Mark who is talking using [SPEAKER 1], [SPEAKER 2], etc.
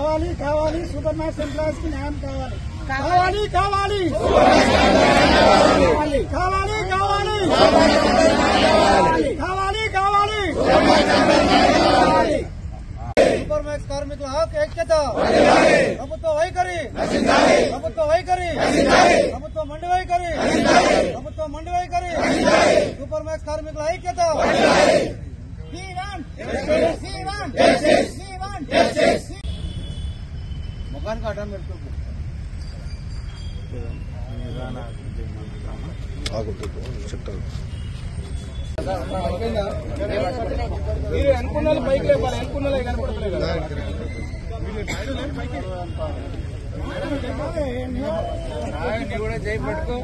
[SPEAKER 1] కావాలి కావాలి super max employees కి న్యాయం కావాలి కావాలి కావాలి కావాలి కావాలి కావాలి కావాలి సూపర్ మ్యాక్స్ కార్మికుల హక్కు ఐక్యత ప్రభుత్వ వైఖరి ప్రభుత్వ వైఖరి ప్రభుత్వ మండి వైఖరి ప్రభుత్వ మండి వైఖరి సూపర్ మ్యాక్స్ కార్మికుల ఐక్యత ముఖానికి అడ్డం పెడుతుంది
[SPEAKER 2] మీరు అనుకున్న పైకి లేపాలి అనుకున్న కనపడలేదు కదా నీ కూడా చేయి పట్టుకో